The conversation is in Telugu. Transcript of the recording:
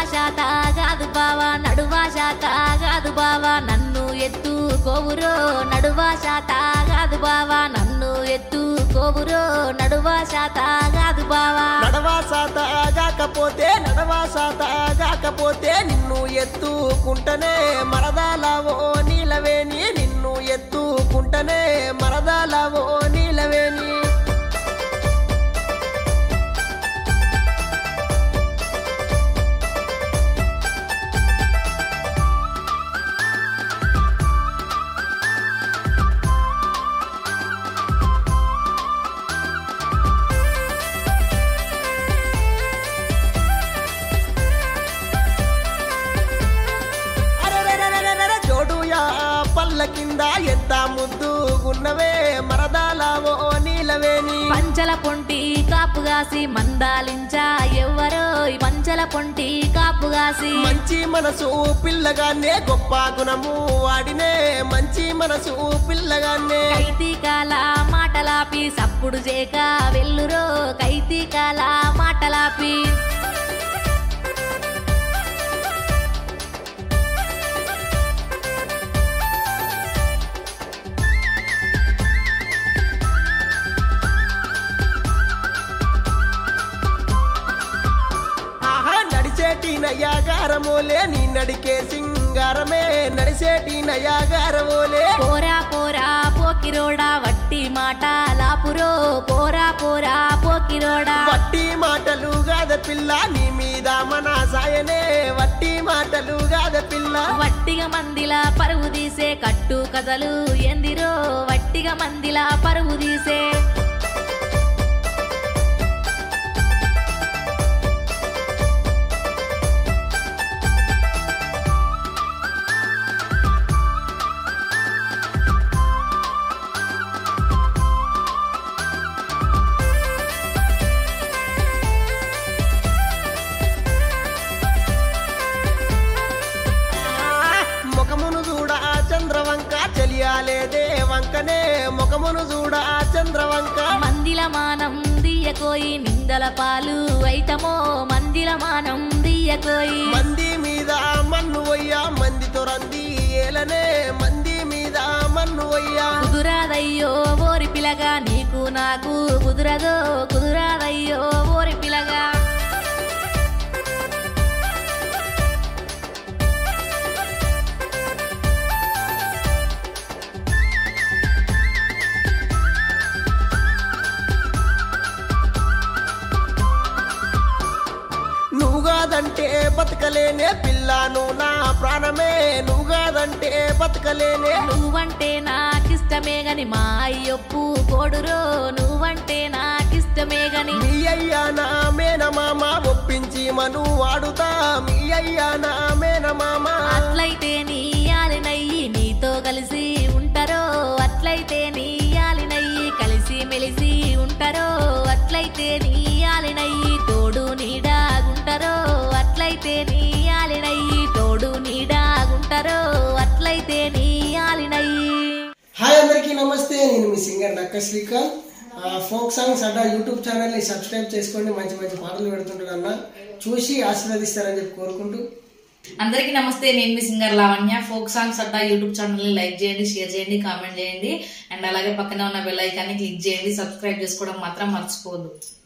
శాత కాదు బావా నడువా శాత కాదు బావా నన్ను ఎత్తు కోవురో నడువా శాత కాదు బావా నన్ను ఎత్తు కోవురో నడువా శాత కాదు బావా నడవా సాత కాకపోతే నడవా సాత కాకపోతే నిన్ను ఎత్తుకుంటనే మరదాలవో నీలవేని నిన్ను ఎత్తుకుంటనే మరదాలవో నీలవేని అరెరెరెరెరెరె జోడుయా పల్ల కింద ఎంత ముద్దుగున్నవే మరదాలవో నీలవేని పంచల పొంటి కాపుగాసి మందాలించా ఎవ్వరో ఈ పంచల పొంటి కాపుగాసి మంచి మనసు పిల్లగానే గొప్ప గుణము వాడినే మంచి మనసు పిల్లగానే కైతీకాల మాటలాపి సప్పుడు చేక వెల్లురో కైతీకాల మాటలాపి ఆహా నడిచేటి నయాగారమోలే నీ నడికే సింగారమే నడిచేటి నయాగారమోలే పోరా పోరా పోకిరోడా వట్టి మాట లాపురో పోరా పోరా పోకిరోడా వట్టి మాటలు గాద పిల్ల నీ మీద మన సాయనే వట్టి మాటలు గాద పిల్ల వట్టిగా మందిలా పరువు తీసే కట్టు కథలు ఎందిరో వట్టిగా మందిలా పరువు తీసే ముఖమును చూడ చంద్రవంక చెలియాలేదే వంకనే ముఖమును చూడ చంద్రవంక మందిల మానం దియ్యకోయి నిందల పాలు అయితమో మందిల మానం దియ్యకోయి మంది మీద మన్ను వయ్యా మంది తొరంది ఏలనే మంది మీద మన్ను వయ్యా కుదురాదయ్యో ఓరి పిలగా నీకు నాకు కుదురదో కుదురాదయ్యో ఓరి పిలగా నువ్వు కాదంటే బతకలేనే పిల్లను నా ప్రాణమే నువ్వు కాదంటే బతకలేనే నువ్వంటే నాకిష్టమే గని మా అయ్యొప్పు కోడురో నువ్వంటే నాకిష్టమే గని మీ అయ్యా నా మేనమామ ఒప్పించి మను వాడుతా మీ అయ్యా నా మేనమామ అట్లయితే నీ యాలినయ్యి నీతో కలిసి ఉంటారో అట్లయితే నీ యాలినయ్యి కలిసి మెలిసి ఉంటారో అట్లయితే నీ యాలినయ్యి తోడు నీడాగుంటారో అట్లయితే నీ యాలినయ్యి తోడు నీడాగుంటారో అట్లయితే నీ యాలినయ్యి హాయ్ అందరికీ నమస్తే నేను మీ సింగర్ నక్క శ్రీకాంత్ ఆ, ఫోక్ సాంగ్స్ అడ్డా యూట్యూబ్ ఛానల్ని సబ్స్క్రైబ్ చేసుకోండి మంచి మంచి పాటలు పెడుతుంటాడు అన్న చూసి ఆశీర్వదిస్తారని చెప్పి కోరుకుంటూ అందరికీ నమస్తే నేను మీ singer Lavanya folk songs Adda YouTube channel ని లైక్ చేయండి షేర్ చేయండి కామెంట్ చేయండి అండ్ అలాగే పక్కనే ఉన్న బెల్ ఐకాన్ని క్లిక్ చేయండి సబ్స్క్రైబ్ చేసుకోవడం మాత్రం మర్చిపోవద్దు